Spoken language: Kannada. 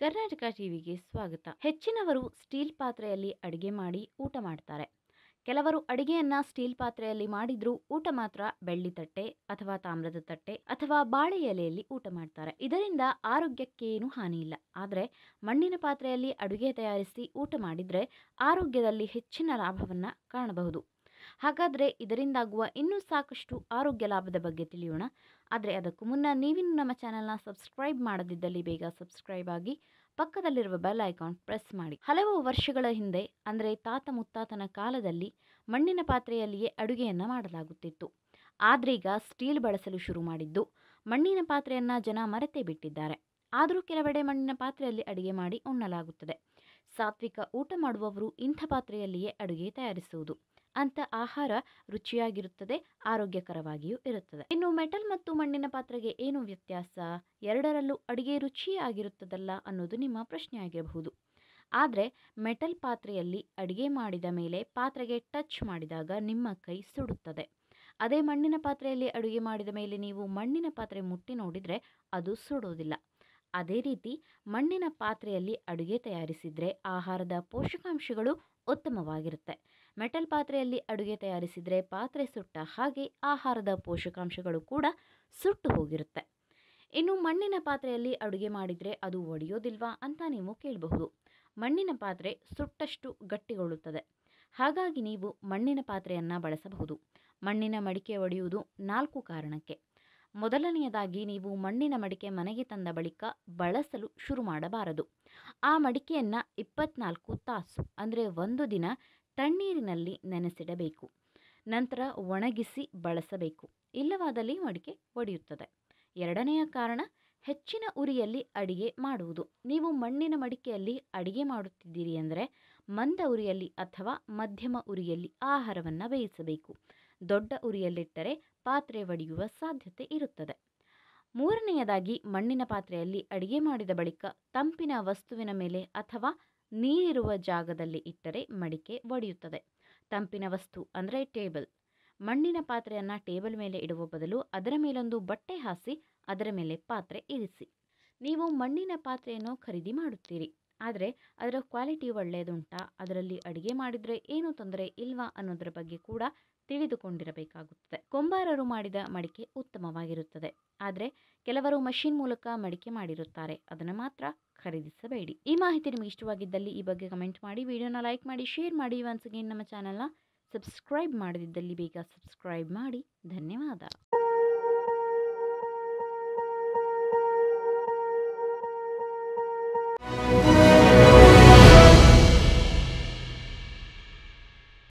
ಕರ್ನಾಟಕ ಟಿವಿಗೆ ಸ್ವಾಗತ ಹೆಚ್ಚಿನವರು ಸ್ಟೀಲ್ ಪಾತ್ರೆಯಲ್ಲಿ ಅಡಿಗೆ ಮಾಡಿ ಊಟ ಮಾಡ್ತಾರೆ ಕೆಲವರು ಅಡಿಗೆಯನ್ನ ಸ್ಟೀಲ್ ಪಾತ್ರೆಯಲ್ಲಿ ಮಾಡಿದ್ರೂ ಊಟ ಮಾತ್ರ ಬೆಳ್ಳಿ ತಟ್ಟೆ ಅಥವಾ ತಾಮ್ರದ ತಟ್ಟೆ ಅಥವಾ ಬಾಳೆ ಎಲೆಯಲ್ಲಿ ಊಟ ಮಾಡ್ತಾರೆ ಇದರಿಂದ ಆರೋಗ್ಯಕ್ಕೇನು ಹಾನಿ ಇಲ್ಲ ಆದರೆ ಮಣ್ಣಿನ ಪಾತ್ರೆಯಲ್ಲಿ ಅಡುಗೆ ತಯಾರಿಸಿ ಊಟ ಮಾಡಿದ್ರೆ ಆರೋಗ್ಯದಲ್ಲಿ ಹೆಚ್ಚಿನ ಲಾಭವನ್ನ ಕಾಣಬಹುದು ಹಾಗಾದ್ರೆ ಇದರಿಂದಾಗುವ ಇನ್ನೂ ಸಾಕಷ್ಟು ಆರೋಗ್ಯ ಲಾಭದ ಬಗ್ಗೆ ತಿಳಿಯೋಣ ಆದರೆ ಅದಕ್ಕೂ ಮುನ್ನ ನೀವಿನ್ನು ನಮ್ಮ ಚಾನೆಲ್ನ ಸಬ್ಸ್ಕ್ರೈಬ್ ಮಾಡದಿದ್ದಲ್ಲಿ ಬೇಗ ಸಬ್ಸ್ಕ್ರೈಬ್ ಆಗಿ ಪಕ್ಕದಲ್ಲಿರುವ ಬೆಲ್ ಐಕಾನ್ ಪ್ರೆಸ್ ಮಾಡಿ ಹಲವು ವರ್ಷಗಳ ಹಿಂದೆ ಅಂದರೆ ತಾತ ಮುತ್ತಾತನ ಕಾಲದಲ್ಲಿ ಮಣ್ಣಿನ ಪಾತ್ರೆಯಲ್ಲಿಯೇ ಅಡುಗೆಯನ್ನ ಮಾಡಲಾಗುತ್ತಿತ್ತು ಆದ್ರೀಗ ಸ್ಟೀಲ್ ಬಳಸಲು ಶುರು ಮಾಡಿದ್ದು ಮಣ್ಣಿನ ಪಾತ್ರೆಯನ್ನ ಜನ ಮರೆತೇ ಬಿಟ್ಟಿದ್ದಾರೆ ಆದರೂ ಕೆಲವೆಡೆ ಮಣ್ಣಿನ ಪಾತ್ರೆಯಲ್ಲಿ ಅಡುಗೆ ಮಾಡಿ ಉಣ್ಣಲಾಗುತ್ತದೆ ಸಾತ್ವಿಕ ಊಟ ಮಾಡುವವರು ಇಂಥ ಪಾತ್ರೆಯಲ್ಲಿಯೇ ಅಡುಗೆ ತಯಾರಿಸುವುದು ಅಂತ ಆಹಾರ ರುಚಿಯಾಗಿರುತ್ತದೆ ಆರೋಗ್ಯಕರವಾಗಿಯೂ ಇರುತ್ತದೆ ಇನ್ನು ಮೆಟಲ್ ಮತ್ತು ಮಣ್ಣಿನ ಪಾತ್ರೆಗೆ ಏನು ವ್ಯತ್ಯಾಸ ಎರಡರಲ್ಲೂ ಅಡಿಗೆ ರುಚಿಯಾಗಿರುತ್ತದಲ್ಲ ಅನ್ನೋದು ನಿಮ್ಮ ಪ್ರಶ್ನೆ ಆಗಿರಬಹುದು ಆದರೆ ಮೆಟಲ್ ಪಾತ್ರೆಯಲ್ಲಿ ಅಡಿಗೆ ಮಾಡಿದ ಮೇಲೆ ಪಾತ್ರೆಗೆ ಟಚ್ ಮಾಡಿದಾಗ ನಿಮ್ಮ ಕೈ ಸುಡುತ್ತದೆ ಅದೇ ಮಣ್ಣಿನ ಪಾತ್ರೆಯಲ್ಲಿ ಅಡುಗೆ ಮಾಡಿದ ಮೇಲೆ ನೀವು ಮಣ್ಣಿನ ಪಾತ್ರೆ ಮುಟ್ಟಿ ನೋಡಿದರೆ ಅದು ಸುಡೋದಿಲ್ಲ ಅದೇ ರೀತಿ ಮಣ್ಣಿನ ಪಾತ್ರೆಯಲ್ಲಿ ಅಡುಗೆ ತಯಾರಿಸಿದರೆ ಆಹಾರದ ಪೋಷಕಾಂಶಗಳು ಉತ್ತಮವಾಗಿರುತ್ತೆ ಮೆಟಲ್ ಪಾತ್ರೆಯಲ್ಲಿ ಅಡುಗೆ ತಯಾರಿಸಿದರೆ ಪಾತ್ರೆ ಸುಟ್ಟ ಹಾಗೆ ಆಹಾರದ ಪೋಷಕಾಂಶಗಳು ಕೂಡ ಸುಟ್ಟು ಹೋಗಿರುತ್ತೆ ಇನ್ನು ಮಣ್ಣಿನ ಪಾತ್ರೆಯಲ್ಲಿ ಅಡುಗೆ ಮಾಡಿದರೆ ಅದು ಒಡೆಯೋದಿಲ್ವಾ ಅಂತ ನೀವು ಕೇಳಬಹುದು ಮಣ್ಣಿನ ಪಾತ್ರೆ ಸುಟ್ಟಷ್ಟು ಗಟ್ಟಿಗೊಳ್ಳುತ್ತದೆ ಹಾಗಾಗಿ ನೀವು ಮಣ್ಣಿನ ಪಾತ್ರೆಯನ್ನು ಬಳಸಬಹುದು ಮಣ್ಣಿನ ಮಡಿಕೆ ಒಡೆಯುವುದು ನಾಲ್ಕು ಕಾರಣಕ್ಕೆ ಮೊದಲನೆಯದಾಗಿ ನೀವು ಮಣ್ಣಿನ ಮಡಿಕೆ ಮನೆಗೆ ತಂದ ಬಳಿಕ ಬಳಸಲು ಶುರು ಮಾಡಬಾರದು ಆ ಮಡಿಕೆಯನ್ನು ಇಪ್ಪತ್ನಾಲ್ಕು ತಾಸು ಅಂದರೆ ಒಂದು ದಿನ ತಣ್ಣೀರಿನಲ್ಲಿ ನೆನೆಸಿಡಬೇಕು ನಂತರ ಒಣಗಿಸಿ ಬಳಸಬೇಕು ಇಲ್ಲವಾದಲ್ಲಿ ಮಡಿಕೆ ಒಡೆಯುತ್ತದೆ ಎರಡನೆಯ ಕಾರಣ ಹೆಚ್ಚಿನ ಉರಿಯಲ್ಲಿ ಅಡಿಗೆ ಮಾಡುವುದು ನೀವು ಮಣ್ಣಿನ ಮಡಿಕೆಯಲ್ಲಿ ಅಡಿಗೆ ಮಾಡುತ್ತಿದ್ದೀರಿ ಅಂದರೆ ಮಂದ ಉರಿಯಲ್ಲಿ ಅಥವಾ ಮಧ್ಯಮ ಉರಿಯಲ್ಲಿ ಆಹಾರವನ್ನು ಬೇಯಿಸಬೇಕು ದೊಡ್ಡ ಉರಿಯಲ್ಲಿಟ್ಟರೆ ಪಾತ್ರೆ ಒಡೆಯುವ ಸಾಧ್ಯತೆ ಇರುತ್ತದೆ ಮೂರನೆಯದಾಗಿ ಮಣ್ಣಿನ ಪಾತ್ರೆಯಲ್ಲಿ ಅಡಿಗೆ ಮಾಡಿದ ಬಳಿಕ ತಂಪಿನ ವಸ್ತುವಿನ ಮೇಲೆ ಅಥವಾ ನೀರಿರುವ ಜಾಗದಲ್ಲಿ ಇಟ್ಟರೆ ಮಡಿಕೆ ಒಡೆಯುತ್ತದೆ ತಂಪಿನ ವಸ್ತು ಅಂದರೆ ಟೇಬಲ್ ಮಣ್ಣಿನ ಪಾತ್ರೆಯನ್ನು ಟೇಬಲ್ ಮೇಲೆ ಇಡುವ ಬದಲು ಅದರ ಮೇಲೊಂದು ಬಟ್ಟೆ ಹಾಸಿ ಅದರ ಮೇಲೆ ಪಾತ್ರೆ ಇರಿಸಿ ನೀವು ಮಣ್ಣಿನ ಪಾತ್ರೆಯನ್ನು ಖರೀದಿ ಮಾಡುತ್ತೀರಿ ಆದರೆ ಅದರ ಕ್ವಾಲಿಟಿ ಒಳ್ಳೆಯದುಂಟಾ ಅದರಲ್ಲಿ ಅಡುಗೆ ಮಾಡಿದರೆ ಏನು ತೊಂದರೆ ಇಲ್ವಾ ಅನ್ನೋದರ ಬಗ್ಗೆ ಕೂಡ ತಿಳಿದುಕೊಂಡಿರಬೇಕಾಗುತ್ತದೆ ಕೊಂಬಾರರು ಮಾಡಿದ ಮಡಿಕೆ ಉತ್ತಮವಾಗಿರುತ್ತದೆ ಆದರೆ ಕೆಲವರು ಮಷಿನ್ ಮೂಲಕ ಮಡಿಕೆ ಮಾಡಿರುತ್ತಾರೆ ಅದನ್ನು ಮಾತ್ರ ಖರೀದಿಸಬೇಡಿ ಈ ಮಾಹಿತಿ ನಿಮಗೆ ಇಷ್ಟವಾಗಿದ್ದಲ್ಲಿ ಈ ಬಗ್ಗೆ ಕಮೆಂಟ್ ಮಾಡಿ ವಿಡಿಯೋನ ಲೈಕ್ ಮಾಡಿ ಶೇರ್ ಮಾಡಿ ಒನ್ಸ್ ಅಗೇನ್ ನಮ್ಮ ಚಾನಲ್ನ ಸಬ್ಸ್ಕ್ರೈಬ್ ಮಾಡದಿದ್ದಲ್ಲಿ ಬೇಗ ಸಬ್ಸ್ಕ್ರೈಬ್ ಮಾಡಿ ಧನ್ಯವಾದ